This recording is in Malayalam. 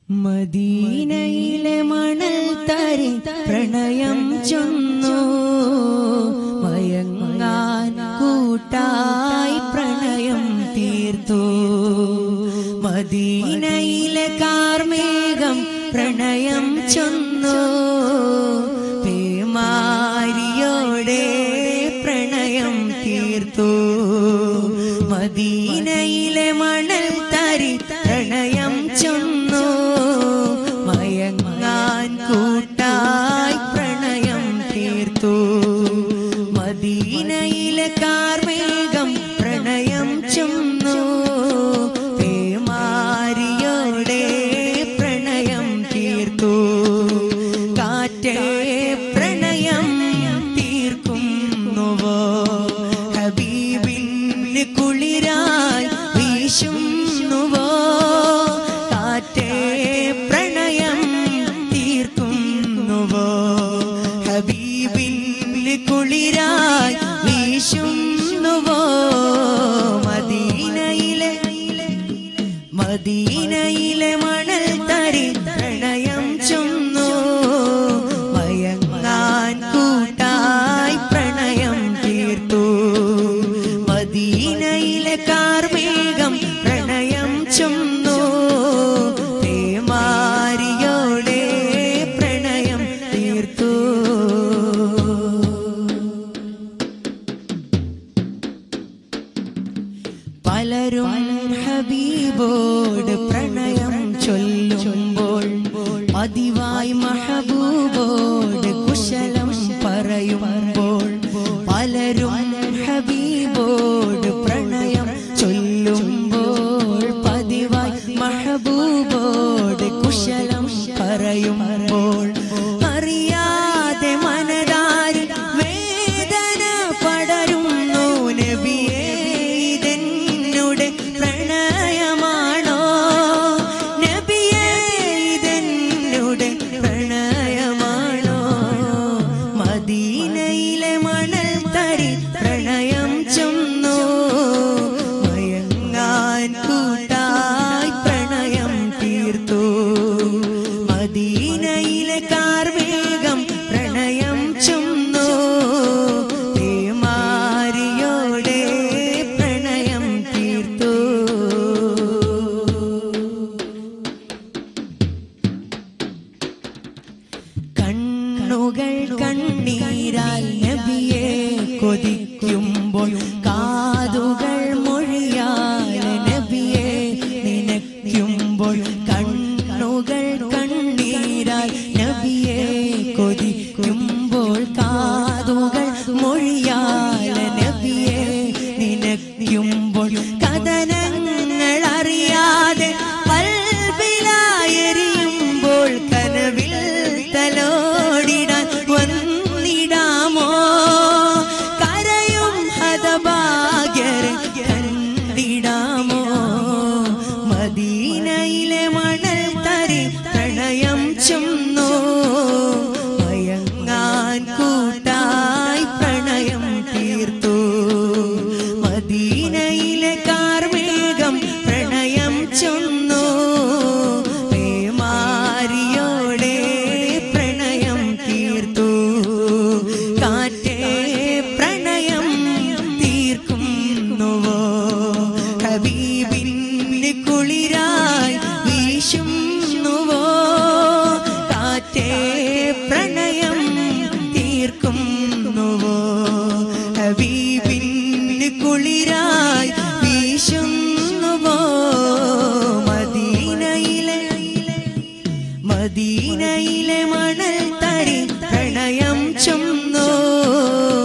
മദീനയിലെ മണൽ തരി പ്രണയം ചൊന്നു മയങ്ങാൻ കൂട്ടായി പ്രണയം തീർത്തു മദീനയിലെ കാർമേഘം പ്രണയം ചൊന്നു പേമാരിയോടെ പ്രണയം തീർത്തു മദീനയിലെ മണൽ തരി പ്രണയം ചൊന്നു മയങ്ങാൻ കൂട്ടായി പ്രണയം തീർത്തു മദീനയിലെ കാർമേഘം പ്രണയം ചൊന്നു പേമാരിയോടെ പ്രണയം തീർത്തു കാറ്റേ പ്രണയം തീർക്കുന്നുവോ ഹബീബിന് കുളിരായി വീശുന്നുവോ കാറ്റേ പ്രണയം തീർക്കുന്നുവോ ഹബീബിന് കുളിരായി വീശുന്നുവോ മദീനയിലെ മദീനയിലെ മണൽ തരി പ്രണയം ചൊന്നു മയങ്ങാൻ കൂട്ടായി പ്രണയം തീർത്തു മദീനയിലെ കാർമേഘം പ്രണയം ചൊന്നു പേമാരിയോടെ പ്രണയം തീർത്തു പലരും ഹബീബോട് പ്രണയം ചൊല്ലുമ്പോൾ പതിവായി മഹബൂബോട് കുശലം പറയുമ്പോൾ പലരും ഹബീബോട് പ്രണയം ചൊല്ലുമ്പോൾ പതിവായി മഹബൂബോട് കുശലം പറയുമ്പോൾ അറിയാതെ മനതാരി വേദന പടരുന്നു നബിയേ ഇതെന്നുടെ പ്രണയമാണോ നബിയേ ഇതെന്നുടെ പ്രണയമാണോ മദീനയിലെ മണൽ തരി പ്രണയം ചൊന്നു മയങ്ങാൻ കൂട്ടായി പ്രണയം തീർത്തു മദീനയിലെ കാർവേഗം പ്രണയം ചൊന്നു പേമാരിയോടെ പ്രണയം തീർത്തു കണ്ണുകൾ കണ്ണീരാൽ നബിയെ കൊതിക്കുമ്പോൾ കാതുകൾ മൊഴിയാൽ നബിയെ നിനയ്ക്കുമ്പോൾ കണ്ണുകൾ കണ്ണീരാൽ നബിയെ കൊതിക്കുമ്പോൾ കാതുകൾ മൊഴിയാൽ നബിയെ നിനയ്ക്കുമ്പോൾ കഥനങ്ങൾ അറിയാതെ പൽവിലായെരിയുമ്പോൾ കനവിൽ തലോടിടാൻ വന്നിടാമോ കരയും ഹതഭാഗ്യരെ കണ്ടിടാമോ മദീനയിലെ മണൽ തരി പ്രണയം ചൊന്നു മയങ്ങാൻ കൂട്ടായി പ്രണയം തീർത്തു മദീനയിലെ കാർമേഘം പ്രണയം ചൊന്നു പേമാരിയോടെ പ്രണയം തീർത്തു കാറ്റേ പ്രണയം തീർക്കുന്നുവോ ഹബീബിന് കുളിരായി വീശുന്നുവോ കാറ്റേ പ്രണയം തീർക്കുന്നുവോ ഹബീബിന് കുളിരായി വീശുന്നുവോ മദീനയിലെ മദീനയിലെ മണൽ തരി പ്രണയം ചൊന്നു